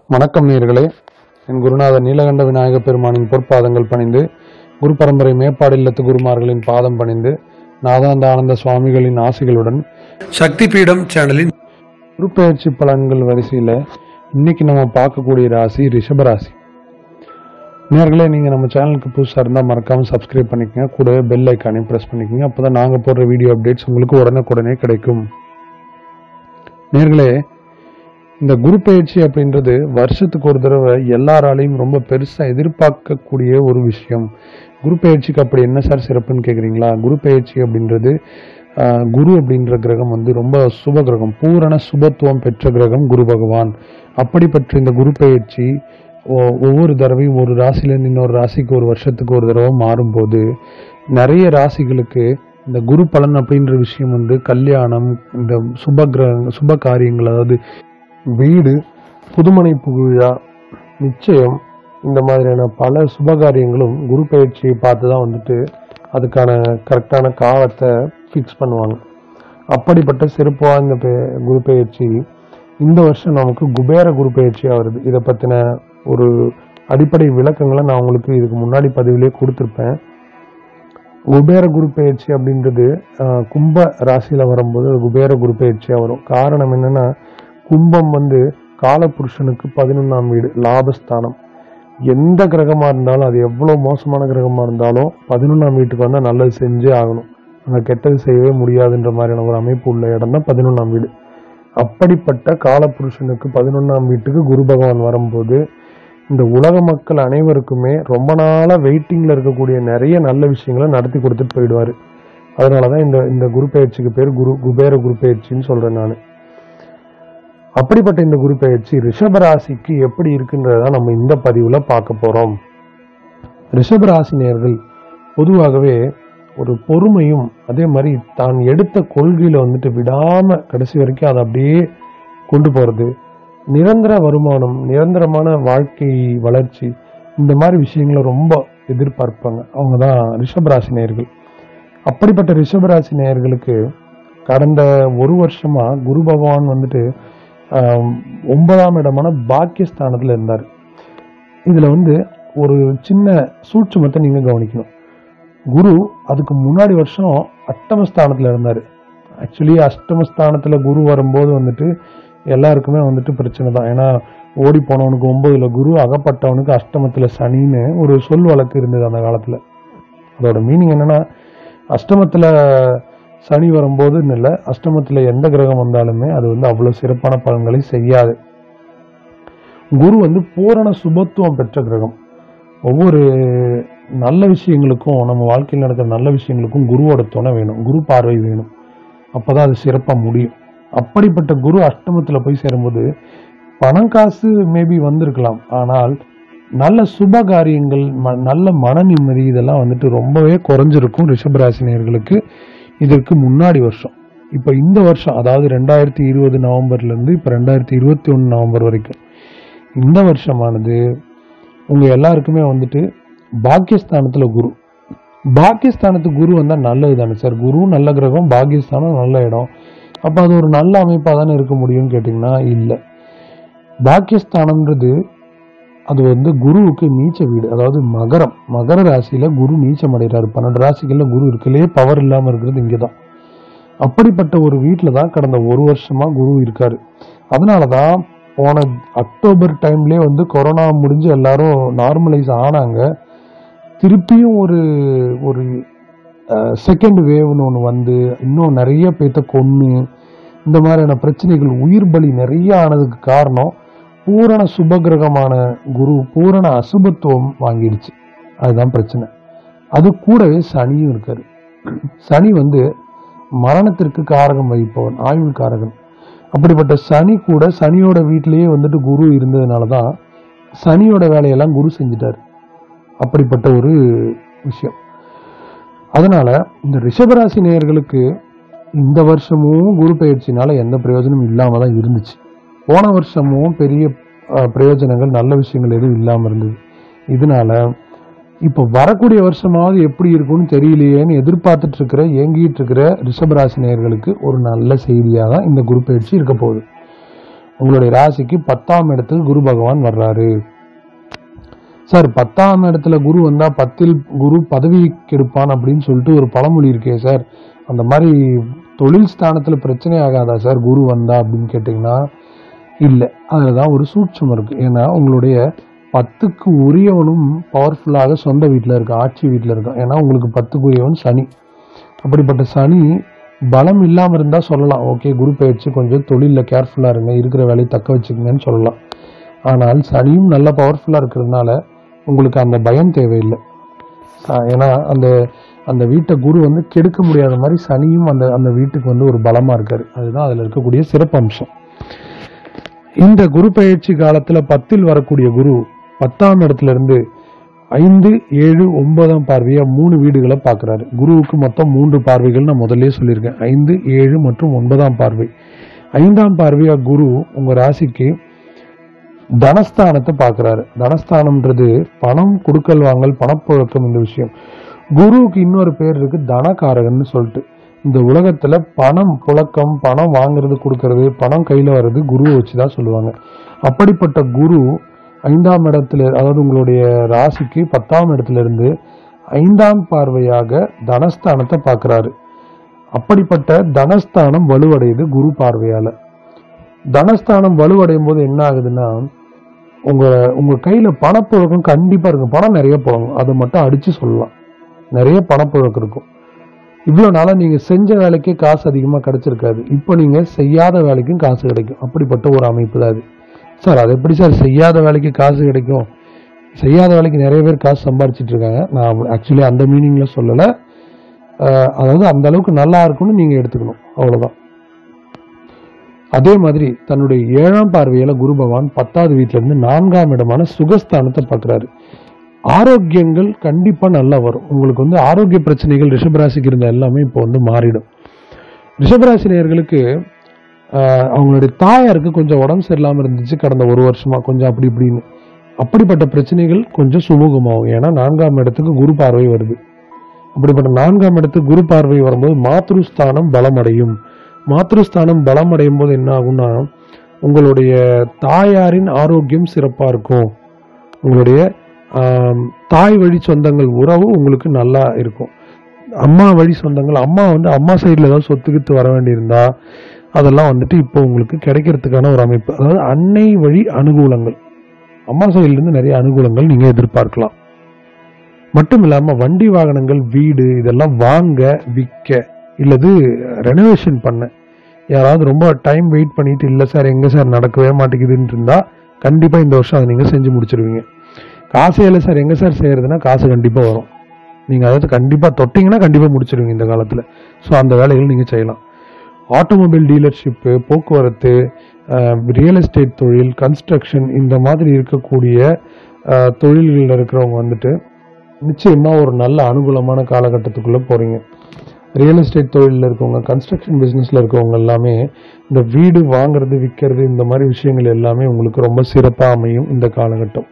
வணக்கம் நேயர்களே என் குருநாதர் நீலகண்ட விநாயக பெருமானின் பொற்பாதங்கள் பணிந்து குரு பரம்பரை மேப்பாடு இல்லத்து குருமார்களின் பாதம் பணிந்து நாதாந்த ஆனந்த சுவாமிகளின் ஆசிகளுடன் சக்தி பீடம் சேனலின் குருப்பெயர்ச்சி பலன்கள் வரிசையில் இன்னைக்கு நம்ம பார்க்கக்கூடிய ராசி ரிஷபராசி நேர்களே நீங்கள் நம்ம சேனலுக்கு புதுசாக இருந்தால் மறக்காமல் சப்ஸ்கிரைப் பண்ணிக்கங்க கூடவே பெல் ஐக்கானையும் ப்ரெஸ் பண்ணிக்கோங்க அப்போ தான் நாங்கள் போடுற வீடியோ அப்டேட்ஸ் உங்களுக்கு உடனுக்குடனே கிடைக்கும் நேர்களே இந்த குரு பயிற்சி அப்படின்றது வருஷத்துக்கு ஒரு தடவை எல்லாராலையும் ரொம்ப பெருசாக எதிர்பார்க்கக்கூடிய ஒரு விஷயம் குரு பயிற்சிக்கு அப்படி என்ன சார் சிறப்புன்னு கேட்குறீங்களா குரு பயிற்சி அப்படின்றது ஆஹ், குரு அப்படின்ற கிரகம் வந்து ரொம்ப சுப கிரகம் பூரண சுபத்துவம் பெற்ற கிரகம் குரு பகவான் அப்படிப்பட்ட இந்த குரு பயிற்சி ஒ- ஒவ்வொரு தடவையும் ஒரு ராசியிலேருந்து இன்னொரு ராசிக்கு ஒரு வருஷத்துக்கு ஒரு தடவை மாறும்போது நிறைய ராசிகளுக்கு இந்த குரு பலன் அப்படின்ற விஷயம் வந்து கல்யாணம் இந்த சுப கிரக சுப காரியங்கள் அதாவது வீடு புதுமனை புகுழா நிச்சயம் இந்த மாதிரியான பல சுபகாரியங்களும் குரு பயிற்சியை பார்த்து தான் வந்துட்டு அதுக்கான கரெக்டான காலத்தை ஃபிக்ஸ் பண்ணுவாங்க அப்படிப்பட்ட சிறப்பு வாய்ந்த பெ- குரு பயிற்சி இந்த வருஷம் நமக்கு குபேர குரு பயிற்சியாக வருது இதை பற்றின ஒரு அடிப்படை விளக்கங்களை நான் உங்களுக்கு இதுக்கு முன்னாடி பதிவிலே கொடுத்துருப்பேன் குபேர குரு பயிற்சி அப்படின்றது ஆஹ், கும்ப ராசியில வரும்போது அது குபேர குரு பயிற்சியா வரும் காரணம் என்னன்னா கும்பம் வந்து காலபுருஷனுக்கு பதினொன்றாம் வீடு லாபஸ்தானம் எந்த கிரகமா இருந்தாலும் அது எவ்வளவு மோசமான கிரகமா இருந்தாலும் பதினொன்றாம் வீட்டுக்கு வந்தா நல்லது செஞ்சே ஆகணும் அங்க கெட்டது செய்யவே முடியாதுன்ற மாதிரியான ஒரு அமைப்பு உள்ள இடம் தான் பதினொன்றாம் வீடு அப்படிப்பட்ட காலபுருஷனுக்கு பதினொன்றாம் வீட்டுக்கு குரு பகவான் வரும்போது இந்த உலக மக்கள் அனைவருக்குமே ரொம்ப நாளா வெயிட்டிங்ல இருக்கக்கூடிய நிறைய நல்ல விஷயங்களை நடத்தி கொடுத்துட்டு போயிடுவாரு அதனாலதான் இந்த இந்த குரு பயிற்சிக்கு பேர் குரு குபேர குரு பயிற்சின்னு சொல்றேன் நான் அப்படிப்பட்ட இந்த குரு பயிற்சி ரிஷப ராசிக்கு எப்படி இருக்குன்றத நம்ம இந்த பதிவுல பார்க்க போறோம் ரிஷப ராசினியர்கள் பொதுவாகவே ஒரு பொறுமையும் அதே மாதிரி தான் எடுத்த கொள்கையில வந்துட்டு விடாம கடைசி வரைக்கும் அதை அப்படியே கொண்டு போறது நிரந்தர வருமானம் நிரந்தரமான வாழ்க்கை வளர்ச்சி இந்த மாதிரி விஷயங்களை ரொம்ப எதிர்பார்ப்பாங்க அவங்க தான் ரிஷபராசி நேயர்கள் அப்படிப்பட்ட ரிஷபராசி நேயர்களுக்கு கடந்த ஒரு வருஷமா குரு பகவான் வந்துட்டு ஆம், ஒன்பதாம் இடமான பாக்கியஸ்தானத்துல இருந்தார் இதுல வந்து ஒரு சின்ன சூட்சுமத்தை நீங்க கவனிக்கணும் குரு அதுக்கு முன்னாடி வருஷம் அஷ்டமஸ்தானத்துல இருந்தார் ஆக்சுவலி அஷ்டமஸ்தானத்துல குரு வரும்போது வந்துட்டு எல்லாருக்குமே வந்துட்டு பிரச்சனை தான் ஏன்னா ஓடி போனவனுக்கு ஒன்பதுல குரு அகப்பட்டவனுக்கு அஷ்டமத்துல சனின்னு ஒரு சொல் வழக்கு இருந்தது அந்த காலத்துல அதோட மீனிங் என்னன்னா அஷ்டமத்துல சனி வரும்போதுன்னு இல்லை அஷ்டமத்துல எந்த கிரகம் வந்தாலுமே அது வந்து அவ்வளவு சிறப்பான பலன்களை செய்யாது குரு வந்து பூரண சுபத்துவம் பெற்ற கிரகம் ஒவ்வொரு நல்ல விஷயங்களுக்கும் நம்ம வாழ்க்கையில் நடக்கிற நல்ல விஷயங்களுக்கும் குருவோட துணை வேணும் குரு பார்வை வேணும் அப்பதான் அது சிறப்பா முடியும் அப்படிப்பட்ட குரு அஷ்டமத்துல போய் சேரும்போது பணம் காசு மேபி வந்திருக்கலாம் ஆனால் நல்ல சுப காரியங்கள் ம- நல்ல மன நிம்மதி இதெல்லாம் வந்துட்டு ரொம்பவே குறைஞ்சிருக்கும் ரிஷபராசினியர்களுக்கு இதற்கு முன்னாடி வருஷம் இப்போ இந்த வருஷம் அதாவது ரெண்டாயிரத்தி இருபது நவம்பர்ல இருந்து இப்போ ரெண்டாயிரத்தி இருபத்தி ஒன்று நவம்பர் வரைக்கும் இந்த வருஷமானது உங்க எல்லாருக்குமே வந்துட்டு பாக்கியஸ்தானத்துல குரு பாக்கியஸ்தானத்து குரு வந்தா நல்லது தானே சார் குரு நல்ல கிரகம் பாக்கியஸ்தானம் நல்ல இடம் அப்ப அது ஒரு நல்ல அமைப்பா தானே இருக்க முடியும்னு கேட்டிங்கன்னா இல்லை பாக்கியஸ்தானம்ன்றது அது வந்து குருவுக்கு நீச்ச வீடு அதாவது மகரம் மகர ராசியில குரு நீச்சம் அடைகிறாரு பன்னெண்டு ராசிகள்ல குரு இருக்குலே பவர் இல்லாம இருக்கிறது இங்கதான் அப்படிப்பட்ட ஒரு வீட்டில் தான் கடந்த ஒரு வருஷமா குரு இருக்காரு அதனால தான் போன அக்டோபர் டைம்லேயே வந்து கொரோனா முடிஞ்சு எல்லாரும் நார்மலைஸ் ஆனாங்க திருப்பியும் ஒரு ஒரு செகண்ட் வேவ்னு ஒன்று வந்து இன்னும் நிறைய பேர்த்த கொன்று இந்த மாதிரியான பிரச்சனைகள் உயிர் பலி நிறைய ஆனதுக்கு காரணம் பூரண சுபகிரகமான குரு பூரண அசுபத்துவம் வாங்கிடுச்சு அதுதான் பிரச்சனை அது கூடவே சனியும் இருக்காரு சனி வந்து மரணத்திற்கு காரகம் வகிப்பவன் ஆயுள் காரகன் அப்படிப்பட்ட சனி கூட சனியோட வீட்டிலேயே வந்துட்டு குரு இருந்ததுனால தான் சனியோட வேலையெல்லாம் குரு செஞ்சுட்டாரு அப்படிப்பட்ட ஒரு விஷயம் அதனால இந்த ரிஷபராசி நேயர்களுக்கு இந்த வருஷமும் குரு பயிற்சினால எந்த பிரயோஜனமும் இல்லாம தான் இருந்துச்சு போன வருஷமும் பெரிய அஹ், பிரயோஜனங்கள் நல்ல விஷயங்கள் எதுவும் இல்லாம இருந்தது இதனால இப்போ வரக்கூடிய வருஷமாவது எப்படி இருக்கும்னு தெரியலையேன்னு எதிர்பார்த்துட்டு இருக்கிற ஏங்கிட்டு இருக்கிற ரிஷபராசி நேயர்களுக்கு ஒரு நல்ல செய்தியாக தான் இந்த குரு பயிற்சி இருக்க போகுது உங்களுடைய ராசிக்கு பத்தாம் இடத்துக்கு குரு பகவான் வர்றாரு சார் பத்தாம் இடத்துல குரு வந்தா பத்தில் குரு பதவி கெடுப்பான் அப்படின்னு சொல்லிட்டு ஒரு பழமொழி இருக்கே சார் அந்த மாதிரி தொழில் ஸ்தானத்துல பிரச்சனை ஆகாதா சார் குரு வந்தா அப்படின்னு கேட்டிங்கன்னா இல்லை அதில் தான் ஒரு சூட்சம் இருக்கு ஏன்னா உங்களுடைய பத்துக்கு உரியவனும் பவர்ஃபுல்லாக சொந்த வீட்டில் இருக்கான் ஆட்சி வீட்டில் இருக்கான் ஏன்னா உங்களுக்கு பத்துக்கு உரியவன் சனி அப்படிப்பட்ட சனி பலம் இல்லாமல் இருந்தால் சொல்லலாம் ஓகே குரு பயிற்சி கொஞ்சம் தொழிலில் கேர்ஃபுல்லாக இருங்க இருக்கிற வேலையை தக்க வச்சுக்கங்கன்னு சொல்லலாம் ஆனால் சனியும் நல்ல பவர்ஃபுல்லாக இருக்கிறதுனால உங்களுக்கு அந்த பயம் தேவையில்லை ச- ஏன்னா அந்த அந்த வீட்டை குரு வந்து கெடுக்க முடியாத மாதிரி சனியும் அந்த அந்த வீட்டுக்கு வந்து ஒரு பலமாக இருக்காரு அதுதான் அதில் இருக்கக்கூடிய சிறப்பம்சம் இந்த குரு பயிற்சி காலத்துல பத்தில் வரக்கூடிய குரு பத்தாம் இடத்துல இருந்து ஐந்து ஏழு ஒன்பதாம் பார்வையா மூணு வீடுகளை பார்க்கறாரு குருவுக்கு மொத்தம் மூன்று பார்வைகள் நான் முதல்லயே சொல்லியிருக்கேன் ஐந்து ஏழு மற்றும் ஒன்பதாம் பார்வை ஐந்தாம் பார்வையா குரு உங்க ராசிக்கு தனஸ்தானத்தை பார்க்கறாரு தனஸ்தானம்ன்றது பணம் கொடுக்கல் வாங்கல் பணப்புழக்கம் இந்த விஷயம் குருவுக்கு இன்னொரு பேர் இருக்கு தனகாரகன்னு சொல்லிட்டு இந்த உலகத்துல பணம் புழக்கம் பணம் வாங்குறது கொடுக்கறது பணம் கையில வர்றது குருவை வச்சு தான் சொல்லுவாங்க அப்படிப்பட்ட குரு ஐந்தாம் இடத்துல அதாவது உங்களுடைய ராசிக்கு பத்தாம் இடத்துல இருந்து ஐந்தாம் பார்வையாக தனஸ்தானத்தை பார்க்கறாரு அப்படிப்பட்ட தனஸ்தானம் வலுவடையுது குரு பார்வையால தனஸ்தானம் வலுவடையும் போது என்ன ஆகுதுன்னா உங்க உங்க கையில பணப்புழக்கம் கண்டிப்பா இருக்கும் பணம் நிறைய புழங்கும் அதை மட்டும் அடிச்சு சொல்லலாம் நிறைய பணப்புழக்கம் இருக்கும் இவ்வளோ நாளா நீங்க செஞ்ச வேலைக்கே காசு அதிகமா கிடைச்சிருக்காது இப்போ நீங்க செய்யாத வேலைக்கும் காசு கிடைக்கும் அப்படிப்பட்ட ஒரு அமைப்பு தான் அது சார் அது எப்படி சார் செய்யாத வேலைக்கு காசு கிடைக்கும் செய்யாத வேலைக்கு நிறைய பேர் காசு சம்பாரிச்சிட்டு இருக்காங்க நான் ஆக்சுவலி அந்த மீனிங்ல சொல்லலை அஹ் அதாவது அந்த அளவுக்கு நல்லா இருக்கும்னு நீங்க எடுத்துக்கணும் அவ்வளவுதான் அதே மாதிரி தன்னுடைய ஏழாம் பார்வையில குரு பகவான் பத்தாவது வீட்டுல இருந்து நான்காம் இடமான சுகஸ்தானத்தை பார்க்கறாரு ஆரோக்கியங்கள் கண்டிப்பா நல்லா வரும் உங்களுக்கு வந்து ஆரோக்கிய பிரச்சனைகள் ரிஷபராசிக்கு இருந்த எல்லாமே இப்போ வந்து மாறிடும் ரிஷபராசி நேயர்களுக்கு ஆஹ், அவங்களுடைய தாயாருக்கு கொஞ்சம் உடம்பு சரியில்லாம இருந்துச்சு கடந்த ஒரு வருஷமா கொஞ்சம் அப்படி இப்படின்னு அப்படிப்பட்ட பிரச்சனைகள் கொஞ்சம் சுமூகமாகும் ஏன்னா நான்காம் இடத்துக்கு குரு பார்வை வருது அப்படிப்பட்ட நான்காம் இடத்துக்கு குரு பார்வை வரும்போது மாத்ருஸ்தானம் பலமடையும் மாத்ருஸ்தானம் பலமடையும் போது என்ன ஆகும்னா உங்களுடைய தாயாரின் ஆரோக்கியம் சிறப்பா இருக்கும் உங்களுடைய ஆம், தாய் வழி சொந்தங்கள் உறவு உங்களுக்கு நல்லா இருக்கும் அம்மா வழி சொந்தங்கள் அம்மா வந்து அம்மா சைடில் ஏதாவது சொத்துக்கிட்டு வர வேண்டியிருந்தா அதெல்லாம் வந்துட்டு இப்போ உங்களுக்கு கிடைக்கிறதுக்கான ஒரு அமைப்பு அதாவது அன்னை வழி அனுகூலங்கள் அம்மா சைட்லேருந்து நிறைய அனுகூலங்கள் நீங்கள் எதிர்பார்க்கலாம் மட்டும் இல்லாமல் வண்டி வாகனங்கள் வீடு இதெல்லாம் வாங்க விற்க இல்லது ரெனோவேஷன் பண்ண யாராவது ரொம்ப டைம் வெயிட் பண்ணிட்டு இல்லை சார் எங்கே சார் நடக்கவே மாட்டேங்குதுன்னு இருந்தால் கண்டிப்பாக இந்த வருஷம் அதை நீங்கள் செஞ்சு முடிச்சிருவீங்க காசே இல்லை சார் எங்கே சார் செய்யறதுன்னா காசு கண்டிப்பாக வரும் நீங்கள் அதாவது கண்டிப்பாக தொட்டிங்கன்னா கண்டிப்பாக முடிச்சிருவீங்க இந்த காலத்தில் ஸோ அந்த வேலைகள் நீங்கள் செய்யலாம் ஆட்டோமொபைல் டீலர்ஷிப்பு போக்குவரத்து ரியல் எஸ்டேட் தொழில் கன்ஸ்ட்ரக்ஷன் இந்த மாதிரி இருக்கக்கூடிய அஹ், தொழில்களில் இருக்கிறவங்க வந்துட்டு நிச்சயமாக ஒரு நல்ல அனுகூலமான காலகட்டத்துக்குள்ளே போகிறீங்க ரியல் எஸ்டேட் தொழிலில் இருக்கவங்க கன்ஸ்ட்ரக்ஷன் பிஸ்னஸில் இருக்கவங்க எல்லாமே இந்த வீடு வாங்குறது விற்கிறது இந்த மாதிரி விஷயங்கள் எல்லாமே உங்களுக்கு ரொம்ப சிறப்பாக அமையும் இந்த காலகட்டம்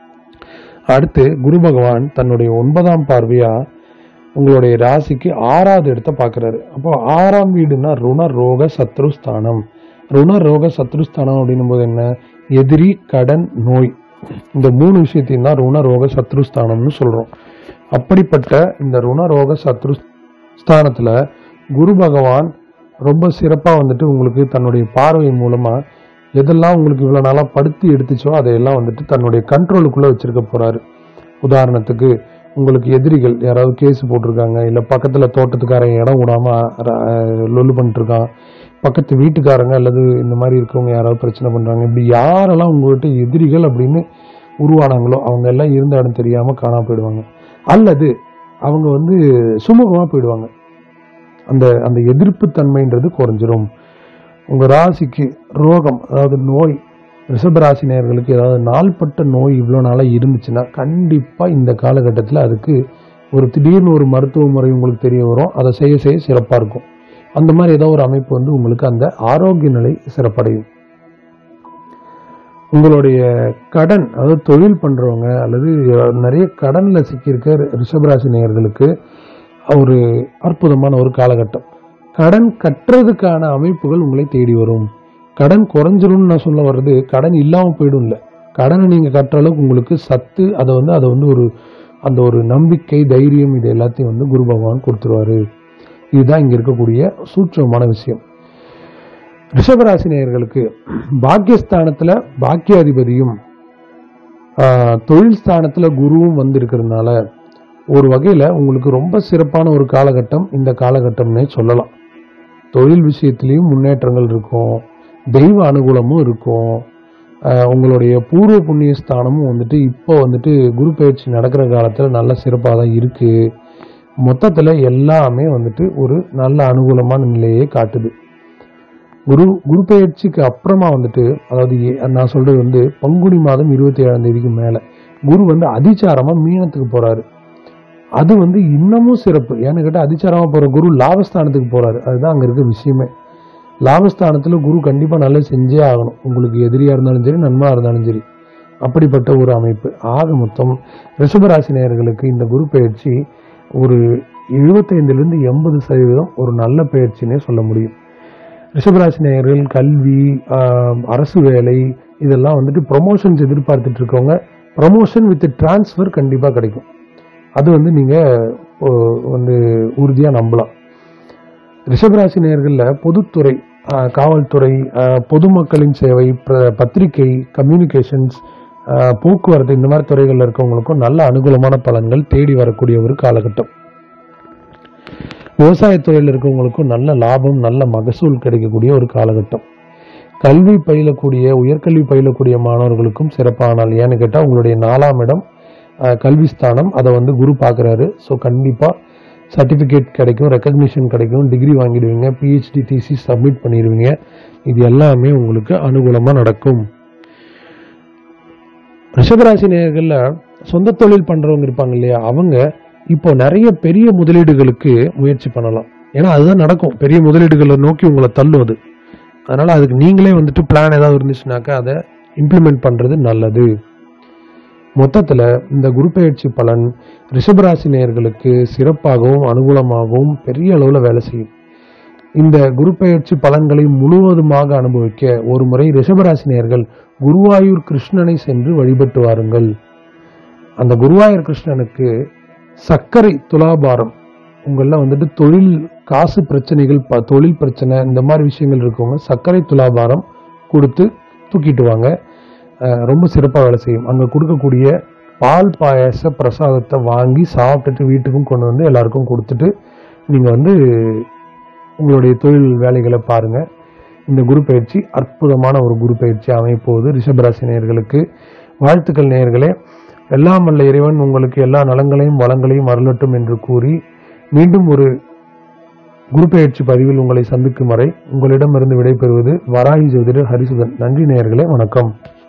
அடுத்து குரு பகவான் தன்னுடைய ஒன்பதாம் பார்வையா உங்களுடைய ராசிக்கு ஆறாவது இடத்தை பார்க்குறாரு அப்போ ஆறாம் வீடுனா ருண ரோக சத்ருஸ்தானம் ருண ரோக சத்ருஸ்தானம் அப்படின்னும் போது என்ன எதிரி கடன் நோய் இந்த மூணு விஷயத்தையும் தான் ருண ரோக சத்ருஸ்தானம்னு சொல்றோம் அப்படிப்பட்ட இந்த ருண ரோக சத்ரு ஸ்தானத்துல குரு பகவான் ரொம்ப சிறப்பா வந்துட்டு உங்களுக்கு தன்னுடைய பார்வை மூலமா எதெல்லாம் உங்களுக்கு இவ்வளவு நாளா படுத்தி எடுத்துச்சோ அதையெல்லாம் வந்துட்டு தன்னுடைய கண்ட்ரோலுக்குள்ள வச்சிருக்க போறாரு உதாரணத்துக்கு உங்களுக்கு எதிரிகள் யாராவது கேஸ் போட்டிருக்காங்க இல்ல பக்கத்துல தோட்டத்துக்காரன் இடம் விடாம அஹ், லொல்லு பண்ணிட்டு இருக்கான் பக்கத்து வீட்டுக்காரங்க அல்லது இந்த மாதிரி இருக்கவங்க யாராவது பிரச்சனை பண்றாங்க இப்படி யாரெல்லாம் உங்கள்கிட்ட எதிரிகள் அப்படின்னு உருவானாங்களோ அவங்க எல்லாம் இருந்த இடம் தெரியாம காணாம போயிடுவாங்க அல்லது அவங்க வந்து சுமூகமா போயிடுவாங்க அந்த அந்த எதிர்ப்பு தன்மைன்றது குறைஞ்சிரும் உங்க ராசிக்கு ரோகம் அதாவது நோய் ரிஷபராசி நேயர்களுக்கு ஏதாவது நாள்பட்ட நோய் இவ்வளோ நாளாக இருந்துச்சுன்னா கண்டிப்பாக இந்த காலகட்டத்தில் அதுக்கு ஒரு திடீர்னு ஒரு மருத்துவ முறை உங்களுக்கு தெரிய வரும் அதை செய்ய செய்ய சிறப்பாக இருக்கும் அந்த மாதிரி ஏதோ ஒரு அமைப்பு வந்து உங்களுக்கு அந்த ஆரோக்கிய நிலை சிறப்படையும் உங்களுடைய கடன் அதாவது தொழில் பண்றவங்க அல்லது நிறைய கடன்ல சிக்கியிருக்க ரிஷபராசி நேயர்களுக்கு ஒரு அற்புதமான ஒரு காலகட்டம் கடன் கட்டுறதுக்கான அமைப்புகள் உங்களை தேடி வரும் கடன் குறைஞ்சிரும்னு நான் சொல்ல வர்றது கடன் இல்லாமல் போயிடும் இல்லை கடனை நீங்கள் கட்டுற அளவுக்கு உங்களுக்கு சத்து அதை வந்து அதை வந்து ஒரு அந்த ஒரு நம்பிக்கை தைரியம் இது எல்லாத்தையும் வந்து குரு பகவான் கொடுத்துருவாரு இதுதான் இங்கே இருக்கக்கூடிய சூட்சமான விஷயம் ரிஷபராசி நேயர்களுக்கு பாக்கியஸ்தானத்தில் பாக்கியாதிபதியும் ஆஹ், தொழில் ஸ்தானத்தில் குருவும் வந்து இருக்கிறதுனால ஒரு வகையில் உங்களுக்கு ரொம்ப சிறப்பான ஒரு காலகட்டம் இந்த காலகட்டம்னே சொல்லலாம் தொழில் விஷயத்திலையும் முன்னேற்றங்கள் இருக்கும் தெய்வ அனுகூலமும் இருக்கும் ஆஹ், உங்களுடைய பூர்வ புண்ணிய ஸ்தானமும் வந்துட்டு இப்போ வந்துட்டு குரு பயிற்சி நடக்கிற காலத்தில் நல்ல சிறப்பாக தான் இருக்குது மொத்தத்தில் எல்லாமே வந்துட்டு ஒரு நல்ல அனுகூலமான நிலையை காட்டுது குரு குரு பெயர்ச்சிக்கு அப்புறமா வந்துட்டு அதாவது ஏ- நான் சொல்றது வந்து பங்குனி மாதம் இருபத்தி ஏழாம் தேதிக்கு மேல குரு வந்து அதிச்சாரமா மீனத்துக்கு போறாரு அது வந்து இன்னமும் சிறப்பு ஏன்னு கேட்டால் அதிச்சாரமா போற குரு லாபஸ்தானத்துக்கு போறாரு அதுதான் அங்க இருக்க விஷயமே லாபஸ்தானத்துல குரு கண்டிப்பா நல்லது செஞ்சே ஆகணும் உங்களுக்கு எதிரியா இருந்தாலும் சரி நன்மா இருந்தாலும் சரி அப்படிப்பட்ட ஒரு அமைப்பு ஆக மொத்தம் ரிஷபராசி நேயர்களுக்கு இந்த குரு பயிற்சி ஒரு எழுபத்தைந்துலேருந்து எண்பது சதவீதம் ஒரு நல்ல பயிற்சினே சொல்ல முடியும் ரிஷபராசி நேயர்கள் கல்வி ஆஹ், அரசு வேலை இதெல்லாம் வந்துட்டு ப்ரொமோஷன்ஸ் எதிர்பார்த்துட்டு இருக்கவங்க ப்ரொமோஷன் வித் டிரான்ஸ்ஃபர் கண்டிப்பாக கிடைக்கும் அது வந்து நீங்கள் வந்து உறுதியாக நம்பலாம் ரிஷபராசி நேயர்களில் பொதுத்துறை ஆஹ், காவல்துறை ஆஹ், பொதுமக்களின் சேவை பிர- பத்திரிகை கம்யூனிகேஷன்ஸ் ஆஹ், போக்குவரத்து இந்த மாதிரி துறைகளில் இருக்கவங்களுக்கும் நல்ல அனுகூலமான பலன்கள் தேடி வரக்கூடிய ஒரு காலகட்டம் விவசாயத்துறையில் இருக்கவங்களுக்கும் நல்ல லாபம் நல்ல மகசூல் கிடைக்கக்கூடிய ஒரு காலகட்டம் கல்வி பயிலக்கூடிய உயர்கல்வி பயிலக்கூடிய மாணவர்களுக்கும் சிறப்பான நாள் ஏன்னு கேட்டால் உங்களுடைய நாலாம் இடம் அஹ், கல்வி ஸ்தானம் அதை வந்து குரு பார்க்குறாரு ஸோ கண்டிப்பாக சர்டிஃபிகேட் கிடைக்கும் ரெக்கக்னிஷன் கிடைக்கும் டிகிரி வாங்கிடுவீங்க பிஹெச்டி டிசி சப்மிட் பண்ணிடுவீங்க இது எல்லாமே உங்களுக்கு அனுகூலமாக நடக்கும் ரிஷபராசி நேயர்களில் சொந்த தொழில் பண்ணுறவங்க இருப்பாங்க இல்லையா அவங்க இப்போ நிறைய பெரிய முதலீடுகளுக்கு முயற்சி பண்ணலாம் ஏன்னா அதுதான் நடக்கும் பெரிய முதலீடுகளை நோக்கி உங்களை தள்ளும் அது அதனால் அதுக்கு நீங்களே வந்துட்டு பிளான் ஏதாவது இருந்துச்சுனாக்கா அதை இம்ப்ளிமெண்ட் பண்ணுறது நல்லது மொத்தத்தில் இந்த குரு பயிற்சி பலன் ரிஷபராசி நேயர்களுக்கு சிறப்பாகவும் அனுகூலமாகவும் பெரிய அளவில் வேலை செய்யும் இந்த குரு பயிற்சி பலன்களை முழுவதுமாக அனுபவிக்க ஒரு முறை ரிஷபராசி நேயர்கள் குருவாயூர் கிருஷ்ணனை சென்று வழிபட்டு வாருங்கள் அந்த குருவாயூர் கிருஷ்ணனுக்கு சர்க்கரை துலாபாரம் உங்களில் வந்துட்டு தொழில் காசு பிரச்சனைகள் ப- தொழில் பிரச்சனை இந்த மாதிரி விஷயங்கள் இருக்கவங்க சர்க்கரை துலாபாரம் கொடுத்து தூக்கிட்டு வாங்க அஹ் ரொம்ப சிறப்பாக வேலை செய்யும் அங்கே கொடுக்கக்கூடிய பால் பாயாச பிரசாதத்தை வாங்கி சாப்பிட்டுட்டு வீட்டுக்கும் கொண்டு வந்து எல்லாருக்கும் கொடுத்துட்டு நீங்கள் வந்து உங்களுடைய தொழில் வேலைகளை பாருங்கள் இந்த குரு பயிற்சி அற்புதமான ஒரு குரு பயிற்சி அமைப்போது ரிஷபராசி நேயர்களுக்கு வாழ்த்துக்கள் நேயர்களே எல்லாம் வல்ல இறைவன் உங்களுக்கு எல்லா நலங்களையும் வளங்களையும் அருளட்டும் என்று கூறி மீண்டும் ஒரு குரு பயிற்சி பதிவில் உங்களை சந்திக்கும் வரை உங்களிடமிருந்து விடைபெறுவது வராகி ஜோதிடர் ஹரிசுதன் நன்றி நேயர்களே வணக்கம்